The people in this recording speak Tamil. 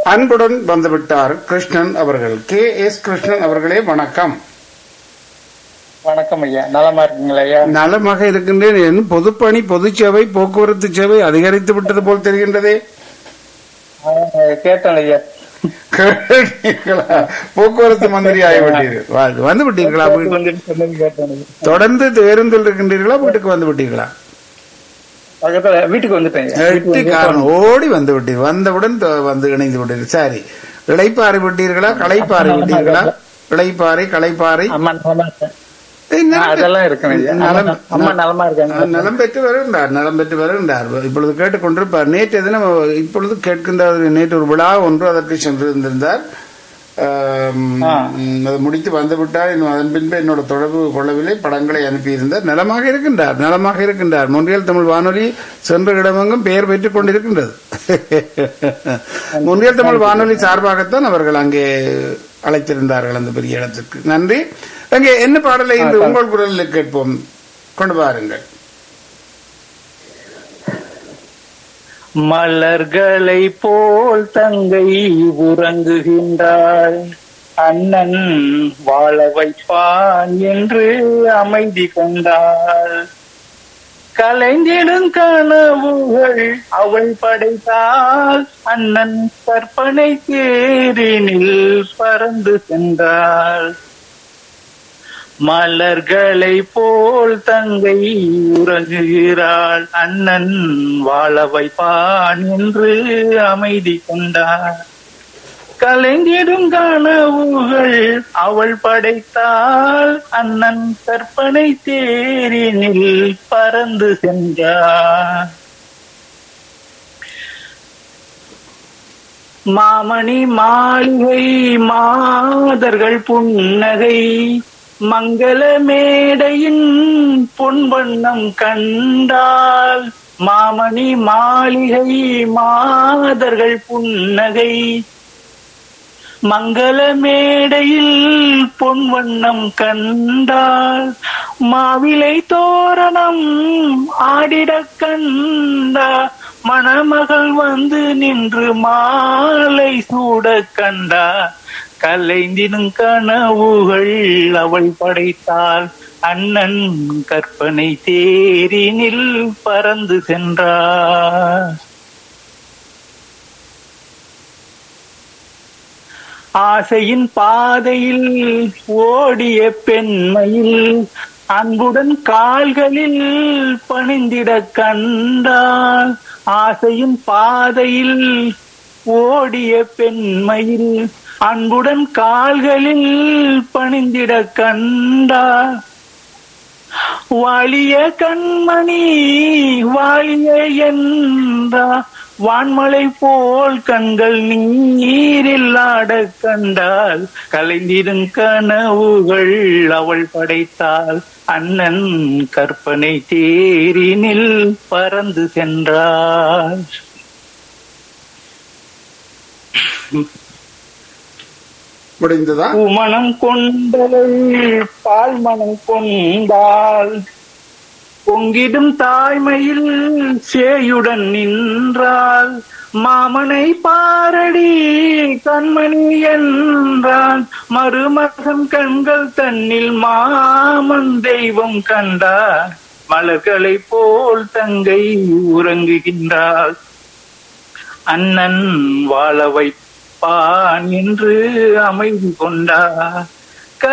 அன்புடன் வந்துவிட்டார் கிருஷ்ணன் அவர்கள் கே எஸ் கிருஷ்ணன் அவர்களே வணக்கம் வணக்கம் ஐயா நலமா இருக்கீங்களா ஐயா நலமாக இருக்கின்றேன் என் பொதுப்பணி பொது சேவை போக்குவரத்து சேவை அதிகரித்து விட்டது போல் தெரிகின்றதே ஆ, கேட்டேன் ஐயா கேட்டீர்களா? போக்குவரத்து மந்திரி ஆகிவிட்டீர்கள் வா- வந்து விட்டீர்களா வீட்டு- வந்துட்டு சொன்னது கேட்டேன் ஐயா. தொடர்ந்து பேருந்தில் இருக்கின்றீர்களா வீட்டுக்கு வந்து விட்டீர்களா பக்கத்துல வீட்டுக்கு வந்துட்டேன் ஐயா. வீட்டுக்கு எட்டு வந்து காரணம் ஓடி வந்து விட்டீர்கள் வந்தவுடன் தொ- வந்து இணைந்து விட்டீர்கள் சரி இளைப்பாறை விட்டீர்களா களைப்பாறை விட்டீர்களா இளைப்பாறை களைப்பாறை அம்மா நலமா இருக்கேன் ஏய், ஆ, நலம் அதெல்லாம் இருக்கேன் ஐயா நலம் அம்மா நலமா இருக்காங்க நலம் பெற்று வருகின்றார் நலம் பெற்று வருகின்றார் இப்பொழுது கேட்டுக்கொண்டிருப்பார் நேற்று தினம் இப்பொழுது கேட்கின்றார் நேற்று ஒரு விழா ஒன்று அதற்கு சென்றிருந்திருந்தார் ஆம், ஆ. ம், அது முடித்து வந்து விட்டார் இன்னும் அதன் பின்பு என்னோட தொடர்பு கொள்ளவில்லை படங்களை அனுப்பியிருந்தார் நலமாக இருக்கின்றார் நலமாக இருக்கின்றார் மொன்றியல் தமிழ் வானொலி சென்ற இடமெங்கும் பெயர் பெற்றுக் கொண்டிருக்கின்றது மொன்றியல் தமிழ் வானொலி சார்பாகத்தான் அவர்கள் அங்கே அழைத்திருந்தார்கள் அந்த பெரிய இடத்திற்கு நன்றி அங்கே என்ன பாடலை இன்று உங்கள் குரலில் கேட்போம் கொண்டு வாருங்கள் மலர்களை போல் தங்கை உறங்குகின்றாள் அண்ணன் வாழ வைப்பான் என்று அமைதி கொண்டாள் கலைந்திடும் கனவுகள் அவள் படைத்தாள் அண்ணன் கற்பனை தேரினில் பறந்து சென்றாள் மலர்களை போல் தங்கை உறங்குகிறாள் அண்ணன் வாழ வைப்பான் என்று அமைதி கொண்டார் கலைந்திடும் கனவுகள் அவள் படைத்தாள் அண்ணன் கற்பனை தேரினில் பறந்து சென்றார் மாமணி மாளிகை மாதர்கள் புன்னகை மங்கள மேடையின் பொன்வண்ணம் கண்டால் மாமணி மாளிகை மாதர்கள் புன்னகை மங்கள மேடையில் பொன்வண்ணம் கண்டால் மாவிலை தோரணம் ஆடிடக் கண்டா மணமகள் வந்து நின்று மாலை சூடக் கண்டா கலைந்திடும் கனவுகள் அவள் படைத்தாள் அண்ணன் கற்பனை தேரினில் பறந்து சென்றார் ஆசையின் பாதையில் ஓடிய பெண்மையில் அன்புடன் கால்களில் பணிந்திட கண்டாள் ஆசையின் பாதையில் ஓடிய பெண்மையில் அன்புடன் கால்களில் பணிந்திட கண்டாள் வாழிய கண்மணி வாழிய என்றா வான்மலை போல் கண்கள் நீரில் ஆடக் கண்டால் கலைந்திடும் கனவுகள் அவள் படைத்தாள் அண்ணன் கற்பனை தேரினில் பறந்து சென்றாள் முடிந்ததா பூமணம் கொண்டவள் பால் மனம் கொண்டாள் பொங்கிடும் தாய்மையில் சேயுடன் நின்றாள் மாமனை பாரடி கண்மணி என்றான் மருமகன் கண்கள் தன்னில் மாமன் தெய்வம் கண்டார் மலர்களை போல் தங்கை உறங்குகின்றாள் அண்ணன் வாழ வைப்பான் என்று அமைதி கொண்டார்